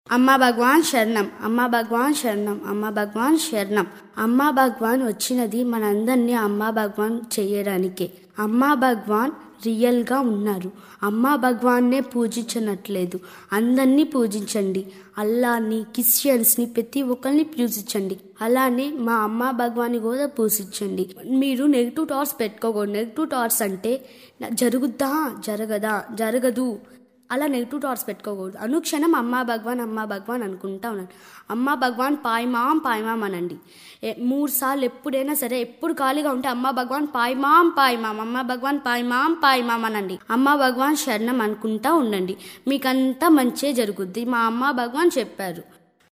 అమ్మ భగవాన్ శరణం అమ్మ భగవాన్ శరణం అమ్మ భగవాన్ శరణం అమ్మ భగవాన్ వచ్చినది మనందరినీ అమ్మ భగవాన్ చేయడానికే అమ్మ భగవాన్ రియల్గా ఉన్నారు అమ్మ భగవాన్నే పూజించనట్లేదు అందరినీ పూజించండి అల్లాని క్రిస్టియన్స్ని ప్రతి ఒక్కరిని పూజించండి అలానే మా అమ్మ భగవాన్ని కూడా పూజించండి మీరు నెగిటివ్ థాట్స్ పెట్టుకోకూడదు నెగిటివ్ థాట్స్ అంటే "నా- జరుగుద్దా జరగదా జరగదు అలా నెగిటివ్ థాట్స్ పెట్టుకోకూడదు అనుక్షణం అమ్మా భగవాన్ అమ్మా భగవాన్ అనుకుంటా ఉన్నాను అమ్మా భగవాన్ పాయమాం పాయమాం అనండి ఏ- మూడు సార్లు ఎప్పుడైనా సరే ఎప్పుడు ఖాళీగా ఉంటే అమ్మా భగవాన్ పాయమాం పాయమాం అమ్మా భగవాన్ పాయమాం పాయమాం అనండి అమ్మా భగవాన్ శరణం అనుకుంటా ఉండండి మీకంతా మంచే జరుగుద్ది మా అమ్మ భగవాన్ చెప్పారు